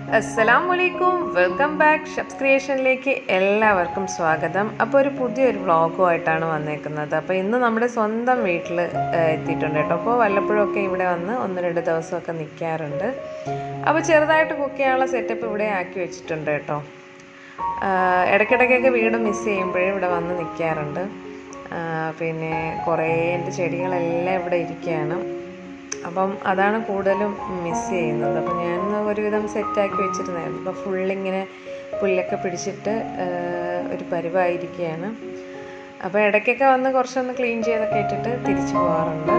അസ്സലാമലൈക്കും welcome back shrubs ക്രിയേഷനിലേക്ക് എല്ലാവർക്കും സ്വാഗതം അപ്പോൾ ഒരു പുതിയൊരു വ്ളോഗുമായിട്ടാണ് വന്നേക്കുന്നത് അപ്പോൾ ഇന്ന് നമ്മുടെ സ്വന്തം വീട്ടിൽ എത്തിയിട്ടുണ്ട് കേട്ടോ അപ്പോൾ വല്ലപ്പോഴൊക്കെ ഇവിടെ വന്ന് ഒന്ന് രണ്ട് ദിവസമൊക്കെ നിൽക്കാറുണ്ട് അപ്പോൾ ചെറുതായിട്ട് കുക്ക് ചെയ്യാനുള്ള സെറ്റപ്പ് ഇവിടെ ആക്കി വെച്ചിട്ടുണ്ട് കേട്ടോ ആഹ് ഇടയ്ക്കിടയ്ക്കൊക്കെ വീട് മിസ് ചെയ്യുമ്പോഴേ ഇവിടെ വന്ന് നിൽക്കാറുണ്ട് ആഹ് പിന്നെ കുറേ എൻ്റെ ചെടികളെല്ലാം ഇവിടെ ഇരിക്കുകയാണ് അപ്പം അതാണ് കൂടുതലും മിസ് ചെയ്യുന്നത് അപ്പം ഞാൻ ഒരുവിധം സെറ്റാക്കി വെച്ചിരുന്നായിരുന്നു അപ്പോൾ ഫുള്ളിങ്ങനെ പുല്ലൊക്കെ പിടിച്ചിട്ട് ആഹ് ഒരു പരുവായിരിക്കുകയാണ് അപ്പോൾ ഇടയ്ക്കൊക്കെ വന്ന് കുറച്ചൊന്ന് ക്ലീൻ ചെയ്തൊക്കെ ഇട്ടിട്ട് തിരിച്ചു പോകാറുണ്ട്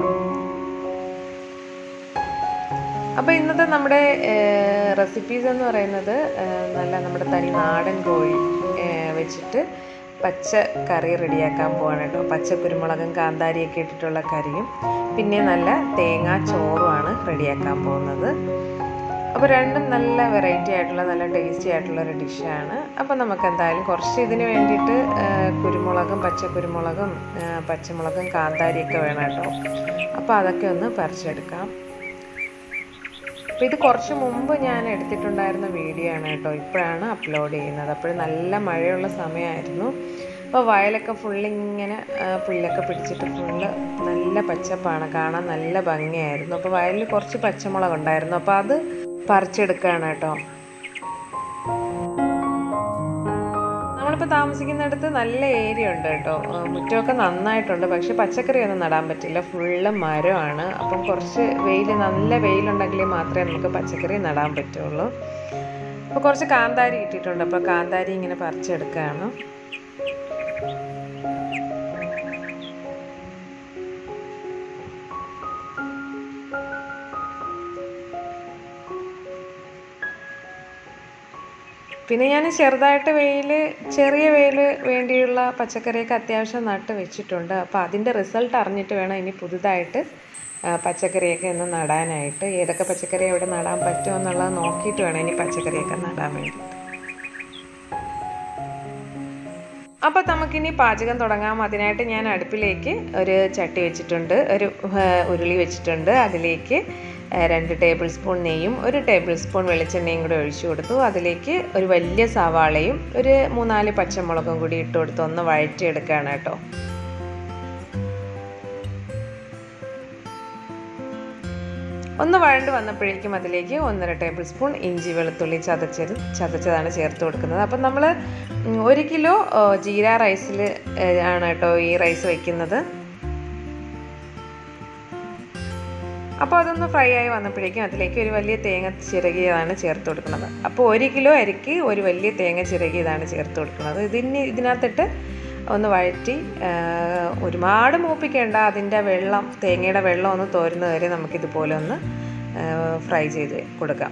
അപ്പോൾ ഇന്നത്തെ നമ്മുടെ റെസിപ്പീസ് എന്ന് പറയുന്നത് ഏഹ്, നല്ല നമ്മുടെ തനി നാടൻ കോഴി ഏഹ്, വെച്ചിട്ട് പച്ച കറി റെഡിയാക്കാൻ പോവാണ് കേട്ടോ പച്ച കുരുമുളകും കാന്താരിയൊക്കെ ഇട്ടിട്ടുള്ള കറിയും പിന്നെ നല്ല തേങ്ങാ ചോറുമാണ് റെഡിയാക്കാൻ പോകുന്നത് അപ്പോൾ രണ്ടും നല്ല വെറൈറ്റി ആയിട്ടുള്ള നല്ല ടേസ്റ്റി ആയിട്ടുള്ള ഒരു ഡിഷാണ് അപ്പോൾ നമുക്ക് എന്തായാലും കുറച്ച് ഇതിന് വേണ്ടിയിട്ട് ഏഹ്, കുരുമുളകും പച്ച കുരുമുളകും ഏഹ്, പച്ചമുളകും കാന്താരിയൊക്കെ വേണം കേട്ടോ അപ്പോൾ അതൊക്കെ ഒന്ന് പറിച്ചെടുക്കാം അപ്പോൾ ഇത് കുറച്ച് മുമ്പ് ഞാൻ എടുത്തിട്ടുണ്ടായിരുന്ന വീഡിയോ ആണ് കേട്ടോ ഇപ്പോഴാണ് അപ്ലോഡ് ചെയ്യുന്നത് അപ്പോൾ നല്ല മഴയുള്ള സമയമായിരുന്നു അപ്പോൾ വയലൊക്കെ ഫുള്ളിങ്ങനെ പുല്ലൊക്കെ പിടിച്ചിട്ട് ഫുള്ള് നല്ല പച്ചപ്പാണ് കാണാൻ നല്ല ഭംഗിയായിരുന്നു അപ്പോൾ വയലിൽ കുറച്ച് പച്ചമുളക് ഉണ്ടായിരുന്നു അപ്പോൾ അത് പറിച്ചെടുക്കുകയാണ് കേട്ടോ നമ്മളിപ്പോൾ താമസിക്കുന്നിടത്ത് നല്ല ഏരിയ ഉണ്ട് കേട്ടോ ആ, മുറ്റമൊക്കെ നന്നായിട്ടുണ്ട് പക്ഷെ പച്ചക്കറി ഒന്നും നടാൻ പറ്റില്ല ഫുള്ള് മരമാണ് അപ്പം കുറച്ച് വെയിൽ നല്ല വെയിലുണ്ടെങ്കിൽ മാത്രമേ നമുക്ക് പച്ചക്കറി നടാൻ പറ്റുള്ളൂ അപ്പോൾ കുറച്ച് കാന്താരി കിട്ടിയിട്ടുണ്ട് അപ്പോൾ കാന്താരി ഇങ്ങനെ പറിച്ചെടുക്കുകയാണ് പിന്നെ ഞാൻ ചെറുതായിട്ട് വെയിൽ ചെറിയ വെയിൽ വേണ്ടിയുള്ള പച്ചക്കറിയൊക്കെ അത്യാവശ്യം നട്ട് വെച്ചിട്ടുണ്ട് അപ്പോൾ അതിൻ്റെ റിസൾട്ട് അറിഞ്ഞിട്ട് വേണം ഇനി പുതുതായിട്ട് ആ, പച്ചക്കറിയൊക്കെ ഒന്ന് നടാനായിട്ട് ഏതൊക്കെ പച്ചക്കറി എവിടെ നടാൻ പറ്റുമോ എന്നുള്ളത് നോക്കിയിട്ട് വേണം ഇനി പച്ചക്കറിയൊക്കെ നടാൻ വേണ്ടിയിട്ട് അപ്പോൾ നമുക്കിനി പാചകം തുടങ്ങാം അതിനായിട്ട് ഞാൻ അടുപ്പിലേക്ക് ഒരു ചട്ടി വെച്ചിട്ടുണ്ട് ഒരു ആ, ഉരുളി വെച്ചിട്ടുണ്ട് അതിലേക്ക് ആ, രണ്ട് ടേബിൾ സ്പൂൺ നെയ്യും ഒരു ടേബിൾ സ്പൂൺ വെളിച്ചെണ്ണയും കൂടി ഒഴിച്ചു കൊടുത്തു അതിലേക്ക് ഒരു വലിയ സവാളയും ഒരു മൂന്നാല് പച്ചമുളകും കൂടി ഇട്ട് കൊടുത്ത് ഒന്ന് വഴറ്റിയെടുക്കുകയാണ് കേട്ടോ ഒന്ന് വഴണ്ട് വന്നപ്പോഴേക്കും അതിലേക്ക് ഒന്നര ടേബിൾ സ്പൂൺ ഇഞ്ചി വെളുത്തുള്ളി ചതച്ചത് ചതച്ചതാണ് ചേർത്ത് കൊടുക്കുന്നത് അപ്പം നമ്മൾ ഒരു കിലോ ആ, ജീര റൈസിൽ ആണ് കേട്ടോ ഈ റൈസ് വയ്ക്കുന്നത് അപ്പോൾ അതൊന്ന് ഫ്രൈ ആയി വന്നപ്പോഴേക്കും അതിലേക്ക് ഒരു വലിയ തേങ്ങ ചിരകിയതാണ് ചേർത്ത് കൊടുക്കുന്നത് അപ്പോൾ ഒരു കിലോ അരിക്ക് ഒരു വലിയ തേങ്ങ ചിരകിയതാണ് ചേർത്ത് കൊടുക്കുന്നത് ഇതിന് ഇതിനകത്തിട്ട് ഒന്ന് വഴറ്റി ആ, ഒരുപാട് മൂപ്പിക്കേണ്ട അതിൻ്റെ വെള്ളം തേങ്ങയുടെ വെള്ളം ഒന്ന് തോരുന്നത് വരെ നമുക്കിതുപോലെ ഒന്ന് ആ, ഫ്രൈ ചെയ്ത് കൊടുക്കാം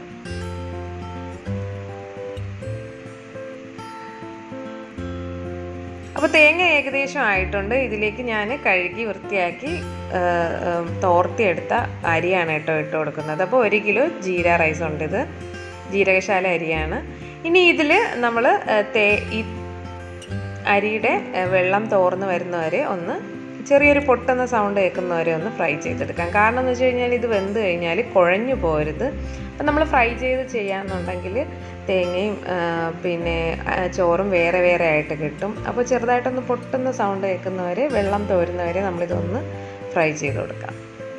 അപ്പോൾ തേങ്ങ ഏകദേശം ആയിട്ടുണ്ട് ഇതിലേക്ക് ഞാൻ കഴുകി വൃത്തിയാക്കി ആ, ആ, തോർത്തിയെടുത്ത അരിയാണ് കേട്ടോ ഇട്ട് കൊടുക്കുന്നത് അപ്പോൾ ഒരു കിലോ ജീര റൈസ് ഉണ്ട് ഇത് ജീരകശാല അരിയാണ് ഇനി ഇതിൽ നമ്മൾ തേ ഈ അരിയുടെ ആ, വെള്ളം തോർന്ന് വരുന്നവരെ ഒന്ന് ചെറിയൊരു പൊട്ടുന്ന സൗണ്ട് കേൾക്കുന്നവരെ ഒന്ന് ഫ്രൈ ചെയ്തെടുക്കാം കാരണം എന്ന് വെച്ച് കഴിഞ്ഞാൽ ഇത് വെന്ത് കഴിഞ്ഞാൽ കുഴഞ്ഞു പോരുത് അപ്പം നമ്മൾ ഫ്രൈ ചെയ്ത് ചെയ്യാന്നുണ്ടെങ്കിൽ തേങ്ങയും ആ, പിന്നെ ആ, ചോറും വേറെ വേറെ ആയിട്ട് കിട്ടും അപ്പോൾ ചെറുതായിട്ടൊന്ന് പൊട്ടുന്ന സൗണ്ട് കേൾക്കുന്നവരെ വെള്ളം തോരുന്നവരെ നമ്മളിതൊന്ന് ഫ്രൈ ചെയ്ത് കൊടുക്കാം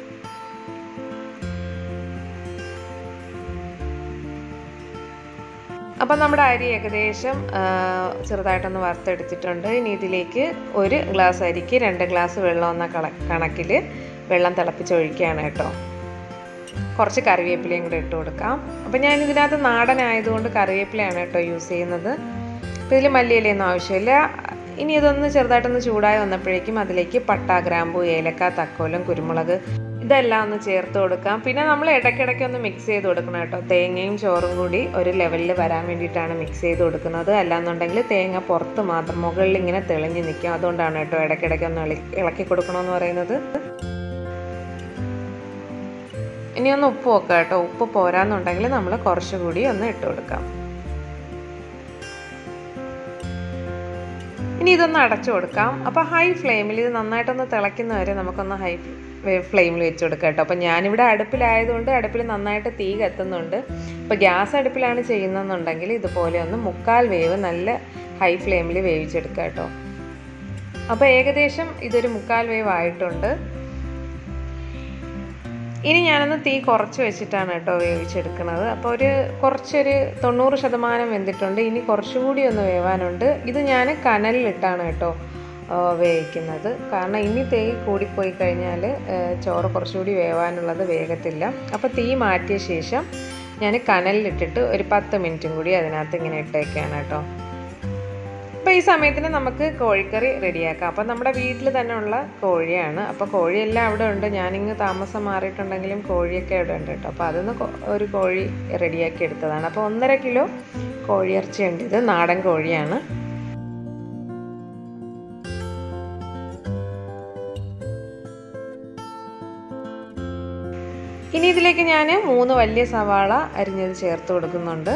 അപ്പം നമ്മുടെ അരി ഏകദേശം ആ, ചെറുതായിട്ടൊന്ന് വറുത്തെടുത്തിട്ടുണ്ട് ഇനി ഇതിലേക്ക് ഒരു ഗ്ലാസ് അരിക്ക് രണ്ട് ഗ്ലാസ് വെള്ളം എന്ന കണ കണക്കിൽ വെള്ളം തിളപ്പിച്ചൊഴിക്കുകയാണ് കേട്ടോ കുറച്ച് കറിവേപ്പിലയും കൂടെ ഇട്ട് കൊടുക്കാം അപ്പം ഞാൻ ഇതിനകത്ത് നാടനായതുകൊണ്ട് കറിവേപ്പിലയാണ് കേട്ടോ യൂസ് ചെയ്യുന്നത് അപ്പോൾ ഇതിൽ മല്ലിയിലയൊന്നും ആവശ്യമില്ല ഇനി ഇതൊന്ന് ചെറുതായിട്ടൊന്ന് ചൂടായി വന്നപ്പോഴേക്കും അതിലേക്ക് പട്ട ഗ്രാമ്പു ഏലക്ക തക്കോലം കുരുമുളക് ഇതെല്ലാം ഒന്ന് ചേർത്ത് കൊടുക്കാം പിന്നെ നമ്മൾ ഇടയ്ക്കിടയ്ക്ക് ഒന്ന് മിക്സ് ചെയ്ത് കൊടുക്കണം കേട്ടോ തേങ്ങയും ചോറും കൂടി ഒരു ലെവലിൽ വരാൻ വേണ്ടിയിട്ടാണ് മിക്സ് ചെയ്ത് കൊടുക്കുന്നത് അല്ലാന്നുണ്ടെങ്കിൽ തേങ്ങ പുറത്ത് മാത്രം മുകളിൽ ഇങ്ങനെ തെളിഞ്ഞ് നിൽക്കും അതുകൊണ്ടാണ് കേട്ടോ ഇടയ്ക്കിടയ്ക്ക് ഒന്ന് ഇളി- ഇളക്കി കൊടുക്കണമെന്ന് പറയുന്നത് ഇനി ഒന്ന് ഉപ്പ് നോക്കാം കേട്ടോ ഉപ്പ് പോരാന്നുണ്ടെങ്കിൽ നമ്മൾ കുറച്ചുകൂടി ഒന്ന് ഇട്ട് കൊടുക്കാം ഇനി ഇതൊന്ന് അടച്ചു കൊടുക്കാം അപ്പോൾ ഹൈ ഫ്ലെയിമിൽ ഇത് നന്നായിട്ടൊന്ന് തിളയ്ക്കുന്നവരെ നമുക്കൊന്ന് ഹൈ ഫ്ലെയിമിൽ വെച്ച് കൊടുക്കുക കേട്ടോ അപ്പോൾ ഞാനിവിടെ അടുപ്പിലായതുകൊണ്ട് അടുപ്പിൽ നന്നായിട്ട് തീ കത്തുന്നുണ്ട് ഇപ്പോൾ ഗ്യാസ് അടുപ്പിലാണ് ചെയ്യുന്നതെന്നുണ്ടെങ്കിൽ ഇതുപോലെ ഒന്ന് മുക്കാൽ വേവ് നല്ല ഹൈ ഫ്ലെയിമിൽ വേവിച്ചെടുക്കുക കേട്ടോ അപ്പോൾ ഏകദേശം ഇതൊരു മുക്കാൽ വേവ് ആയിട്ടുണ്ട് ഇനി ഞാനൊന്ന് തീ കുറച്ച് വെച്ചിട്ടാണ് കേട്ടോ വേവിച്ചെടുക്കുന്നത് അപ്പോൾ ഒരു കുറച്ചൊരു തൊണ്ണൂറ് ശതമാനം വെന്തിട്ടുണ്ട് ഇനി കുറച്ചുകൂടി ഒന്ന് വേവാനുണ്ട് ഇത് ഞാൻ കനലിലിട്ടാണ് കേട്ടോ വേവിക്കുന്നത് കാരണം ഇനി തീ കൂടിപ്പോയി കഴിഞ്ഞാൽ ചോറ് കുറച്ചുകൂടി വേവാനുള്ളത് വേഗത്തില്ല അപ്പോൾ തീ മാറ്റിയ ശേഷം ഞാൻ കനലിലിട്ടിട്ട് ഒരു പത്ത് മിനിറ്റും കൂടി അതിനകത്ത് ഇങ്ങനെ ഇട്ടേക്കാണ് കേട്ടോ അപ്പോൾ ഈ സമയത്തിന് നമുക്ക് കോഴിക്കറി റെഡിയാക്കാം അപ്പോൾ നമ്മുടെ വീട്ടിൽ തന്നെ ഉള്ള കോഴിയാണ് അപ്പോൾ കോഴിയെല്ലാം അവിടെ ഉണ്ട് ഞാനിങ്ങ് താമസം മാറിയിട്ടുണ്ടെങ്കിലും കോഴിയൊക്കെ അവിടെ ഉണ്ട് കേട്ടോ അപ്പോൾ അതൊന്ന് ഒരു കോഴി റെഡിയാക്കി എടുത്തതാണ് അപ്പോൾ ഒന്നര കിലോ കോഴിയിറച്ചി ഉണ്ട് ഇത് നാടൻ കോഴിയാണ് ഇനി ഇതിലേക്ക് ഞാൻ മൂന്ന് വലിയ സവാള അരിഞ്ഞത് ചേർത്ത് കൊടുക്കുന്നുണ്ട്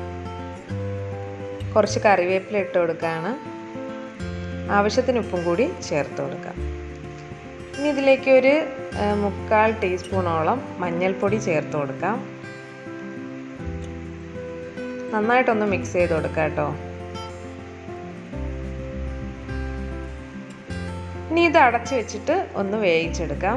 കുറച്ച് കറിവേപ്പില ഇട്ട് കൊടുക്കുകയാണ് ആവശ്യത്തിന് ഉപ്പും കൂടി ചേർത്ത് കൊടുക്കാം ഇനി ഇതിലേക്ക് ഒരു മുക്കാൽ ടീസ്പൂണോളം മഞ്ഞൾപ്പൊടി ചേർത്ത് കൊടുക്കാം നന്നായിട്ടൊന്ന് മിക്സ് ചെയ്ത് കൊടുക്കാം കേട്ടോ ഇനി ഇത് അടച്ചു വെച്ചിട്ട് ഒന്ന് വേവിച്ചെടുക്കാം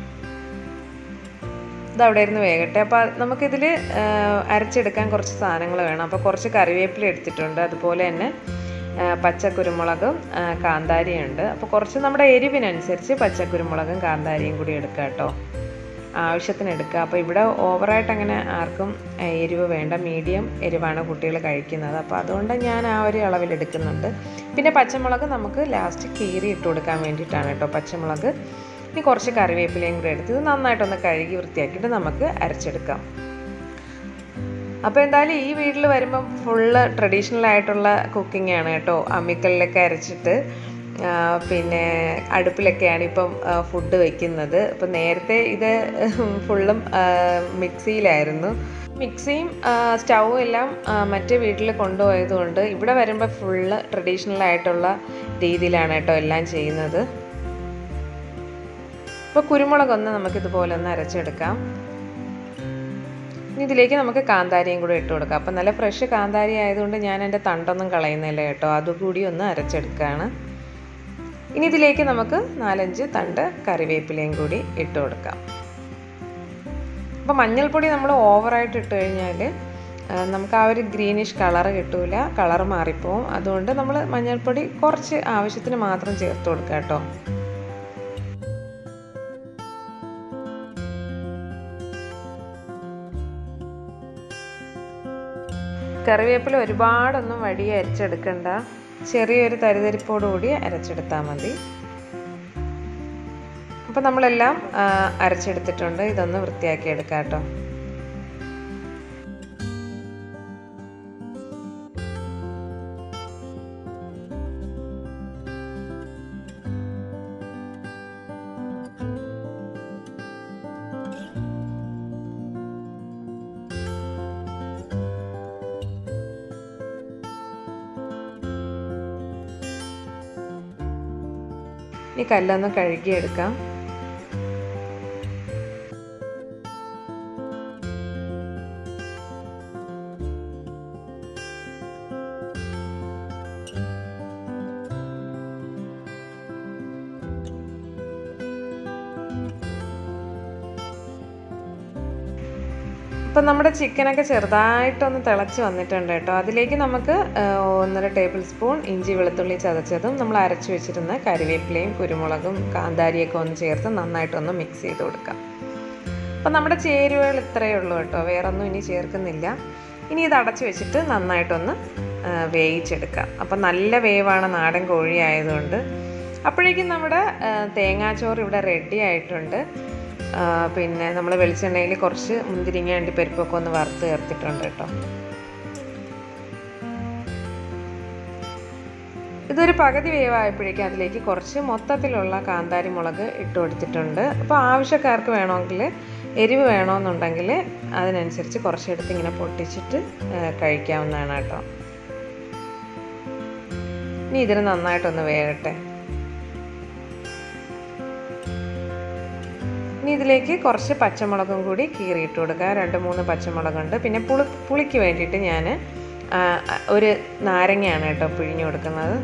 ഇതവിടെ ഇരുന്ന് വേകട്ടെ അപ്പോൾ നമുക്കിതിൽ അരച്ചെടുക്കാൻ കുറച്ച് സാധനങ്ങൾ വേണം അപ്പോൾ കുറച്ച് കറിവേപ്പില എടുത്തിട്ടുണ്ട് അതുപോലെ തന്നെ പച്ചക്കുരുമുളകും കാന്താരിയുണ്ട് അപ്പോൾ കുറച്ച് നമ്മുടെ എരിവിനനുസരിച്ച് പച്ചക്കുരുമുളകും കാന്താരിയും കൂടി എടുക്കുക കേട്ടോ ആവശ്യത്തിന് എടുക്കുക അപ്പോൾ ഇവിടെ ഓവറായിട്ട് അങ്ങനെ ആർക്കും എരിവ് വേണ്ട മീഡിയം എരിവാണ് കുട്ടികൾ കഴിക്കുന്നത് അപ്പോൾ അതുകൊണ്ട് ഞാൻ ആ ഒരു അളവിൽ എടുക്കുന്നുണ്ട് പിന്നെ പച്ചമുളക് നമുക്ക് ലാസ്റ്റ് കീറി ഇട്ട് കൊടുക്കാൻ വേണ്ടിയിട്ടാണ് കേട്ടോ പച്ചമുളക് ഇനി കുറച്ച് കറിവേപ്പിലയും കൂടെ എടുത്ത് ഇത് നന്നായിട്ടൊന്ന് കഴുകി വൃത്തിയാക്കിയിട്ട് നമുക്ക് അരച്ചെടുക്കാം അപ്പോൾ എന്തായാലും ഈ വീട്ടിൽ വരുമ്പം ഫുള്ള് ട്രഡീഷണൽ ആയിട്ടുള്ള കുക്കിംഗ് ആണ് കേട്ടോ അമ്മിക്കല്ലിലൊക്കെ അരച്ചിട്ട് പിന്നെ അടുപ്പിലൊക്കെയാണ് ഇപ്പം ഫുഡ് വയ്ക്കുന്നത് ഇപ്പം നേരത്തെ ഇത് ഫുള്ളും മിക്സിയിലായിരുന്നു മിക്സിയും സ്റ്റൗവും എല്ലാം മറ്റേ വീട്ടിൽ കൊണ്ടുപോയതുകൊണ്ട് ഇവിടെ വരുമ്പോൾ ഫുള്ള് ട്രഡീഷണൽ ആയിട്ടുള്ള രീതിയിലാണ് കേട്ടോ എല്ലാം ചെയ്യുന്നത് അപ്പോൾ കുരുമുളകൊന്ന് നമുക്കിതുപോലെ ഒന്ന് അരച്ചെടുക്കാം ഇനി ഇതിലേക്ക് നമുക്ക് കാന്താരിയും കൂടെ ഇട്ട് കൊടുക്കാം അപ്പം നല്ല ഫ്രഷ് കാന്താരി ആയതുകൊണ്ട് ഞാൻ എൻ്റെ തണ്ടൊന്നും കളയുന്നില്ല കേട്ടോ അതുകൂടി ഒന്ന് അരച്ചെടുക്കുകയാണ് ഇനി ഇതിലേക്ക് നമുക്ക് നാലഞ്ച് തണ്ട് കറിവേപ്പിലയും കൂടി ഇട്ട് കൊടുക്കാം അപ്പോൾ മഞ്ഞൾപ്പൊടി നമ്മൾ ഓവറായിട്ട് ഇട്ട് കഴിഞ്ഞാൽ നമുക്ക് ആ ഒരു ഗ്രീനിഷ് കളറ് കിട്ടൂല കളർ മാറിപ്പോവും അതുകൊണ്ട് നമ്മൾ മഞ്ഞൾപ്പൊടി കുറച്ച് ആവശ്യത്തിന് മാത്രം ചേർത്ത് കൊടുക്കുക കേട്ടോ കറിവേപ്പില ഒരുപാടൊന്നും വടി അരച്ചെടുക്കണ്ട ചെറിയൊരു തരിതരിപ്പോടുകൂടി അരച്ചെടുത്താൽ മതി അപ്പോൾ നമ്മളെല്ലാം അരച്ചെടുത്തിട്ടുണ്ട് ഇതൊന്ന് വൃത്തിയാക്കി എടുക്കാം കേട്ടോ ഈ കല്ലൊന്ന് കഴുകിയെടുക്കാം ഇപ്പം നമ്മുടെ ചിക്കനൊക്കെ ചെറുതായിട്ടൊന്ന് തിളച്ച് വന്നിട്ടുണ്ട് കേട്ടോ അതിലേക്ക് നമുക്ക് ഒന്നര ടേബിൾ സ്പൂൺ ഇഞ്ചി വെളുത്തുള്ളി ചതച്ചതും നമ്മൾ അരച്ചു വെച്ചിരുന്ന കറിവേപ്പിലയും കുരുമുളകും കാന്താരിയൊക്കെ ഒന്ന് ചേർത്ത് നന്നായിട്ടൊന്ന് മിക്സ് ചെയ്ത് കൊടുക്കാം അപ്പം നമ്മുടെ ചേരുവകൾ ഇത്രയേ ഉള്ളൂ കേട്ടോ വേറൊന്നും ഇനി ചേർക്കുന്നില്ല ഇനി ഇത് അടച്ചു വെച്ചിട്ട് നന്നായിട്ടൊന്ന് വേവിച്ചെടുക്കാം അപ്പം നല്ല വേവാണ് നാടൻ കോഴി ആയതുകൊണ്ട് അപ്പോഴേക്കും നമ്മുടെ തേങ്ങാച്ചോറ് ഇവിടെ റെഡി ആയിട്ടുണ്ട് പിന്നെ നമ്മൾ വെളിച്ചെണ്ണയിൽ കുറച്ച് മുന്തിരിങ്ങ അണ്ടി പരിപ്പൊക്കെ ഒന്ന് വറുത്ത് ചേർത്തിട്ടുണ്ട് കേട്ടോ ഇതൊരു പകുതി വേവായപ്പോഴേക്കും അതിലേക്ക് കുറച്ച് മൊത്തത്തിലുള്ള കാന്താരി മുളക് ഇട്ട് കൊടുത്തിട്ടുണ്ട് അപ്പോൾ ആവശ്യക്കാർക്ക് വേണമെങ്കിൽ എരിവ് വേണമെന്നുണ്ടെങ്കിൽ അതിനനുസരിച്ച് കുറച്ചെടുത്ത് ഇങ്ങനെ പൊട്ടിച്ചിട്ട് കഴിക്കാവുന്നതാണ് കേട്ടോ ഇനി ഇതിന് നന്നായിട്ടൊന്ന് വേകട്ടെ ഇനി ഇതിലേക്ക് കുറച്ച് പച്ചമുളകും കൂടി കീറിയിട്ട് കൊടുക്കുക രണ്ട് മൂന്ന് പച്ചമുളകുണ്ട് പിന്നെ പുളി പുളിക്ക് വേണ്ടിയിട്ട് ഞാൻ ഒരു നാരങ്ങയാണ് കേട്ടോ പിഴിഞ്ഞു കൊടുക്കുന്നത്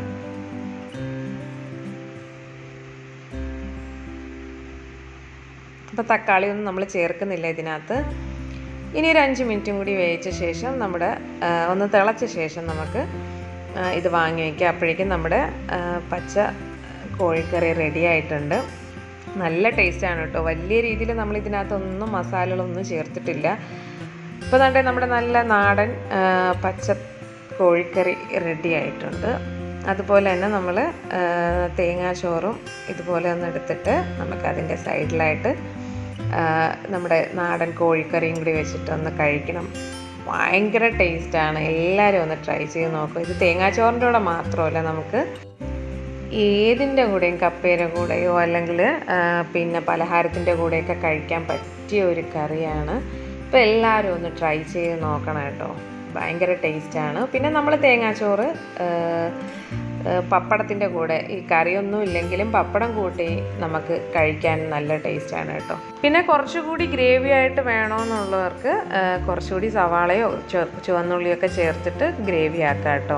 അപ്പോൾ തക്കാളി ഒന്നും നമ്മൾ ചേർക്കുന്നില്ല ഇതിനകത്ത് ഇനി ഒരു അഞ്ച് മിനിറ്റും കൂടി വേവിച്ച ശേഷം നമ്മുടെ ഒന്ന് തിളച്ച ശേഷം നമുക്ക് ഇത് വാങ്ങി വയ്ക്കുക അപ്പോഴേക്കും നമ്മുടെ പച്ച കോഴിക്കറി റെഡി ആയിട്ടുണ്ട് നല്ല ടേസ്റ്റാണ് കേട്ടോ വലിയ രീതിയിൽ നമ്മൾ ഇതിനകത്തൊന്നും മസാലകളൊന്നും ചേർത്തിട്ടില്ല ഇപ്പോൾ തന്നെ നമ്മുടെ നല്ല നാടൻ പച്ച കോഴിക്കറി റെഡി ആയിട്ടുണ്ട് അതുപോലെ തന്നെ നമ്മൾ തേങ്ങാച്ചോറും ഇതുപോലെ ഒന്ന് എടുത്തിട്ട് നമുക്ക് അതിൻ്റെ സൈഡിലായിട്ട് നമ്മുടെ നാടൻ കോഴിക്കറിയും കൂടി വെച്ചിട്ട് ഒന്ന് കഴിക്കണം ഭയങ്കര ടേസ്റ്റാണ് എല്ലാവരും ഒന്ന് ട്രൈ ചെയ്ത് നോക്കും ഇത് തേങ്ങാച്ചോറിൻ്റെ കൂടെ മാത്രമല്ല നമുക്ക് ഏതിൻ്റെ കൂടെയും കപ്പയുടെ കൂടെയോ അല്ലെങ്കിൽ പിന്നെ പലഹാരത്തിൻ്റെ കൂടെയൊക്കെ കഴിക്കാൻ പറ്റിയ ഒരു കറിയാണ് അപ്പോൾ എല്ലാവരും ഒന്ന് ട്രൈ ചെയ്ത് നോക്കണം കേട്ടോ ഭയങ്കര ടേസ്റ്റാണ് പിന്നെ നമ്മൾ തേങ്ങാച്ചോറ് പപ്പടത്തിൻ്റെ കൂടെ ഈ കറിയൊന്നും ഇല്ലെങ്കിലും പപ്പടം കൂട്ടി നമുക്ക് കഴിക്കാൻ നല്ല ടേസ്റ്റാണ് കേട്ടോ പിന്നെ കുറച്ചുകൂടി ഗ്രേവി ആയിട്ട് വേണമെന്നുള്ളവർക്ക് കുറച്ചുകൂടി സവാളയോ ചുവന്നുള്ളിയൊക്കെ ചേർത്തിട്ട് ഗ്രേവി ആക്കാം കേട്ടോ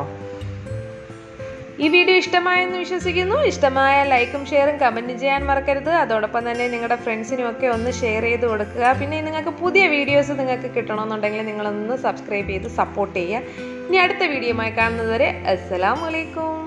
ഈ വീഡിയോ ഇഷ്ടമായെന്ന് വിശ്വസിക്കുന്നു ഇഷ്ടമായ ലൈക്കും ഷെയറും കമൻറ്റും ചെയ്യാൻ മറക്കരുത് അതോടൊപ്പം തന്നെ നിങ്ങളുടെ ഫ്രണ്ട്സിനും ഒക്കെ ഒന്ന് ഷെയർ ചെയ്ത് കൊടുക്കുക പിന്നെ നിങ്ങൾക്ക് പുതിയ വീഡിയോസ് നിങ്ങൾക്ക് കിട്ടണമെന്നുണ്ടെങ്കിൽ നിങ്ങളൊന്ന് സബ്സ്ക്രൈബ് ചെയ്ത് സപ്പോർട്ട് ചെയ്യുക ഇനി അടുത്ത വീഡിയോയുമായി കാണുന്നത് വരെ അസ്സലാമലൈക്കും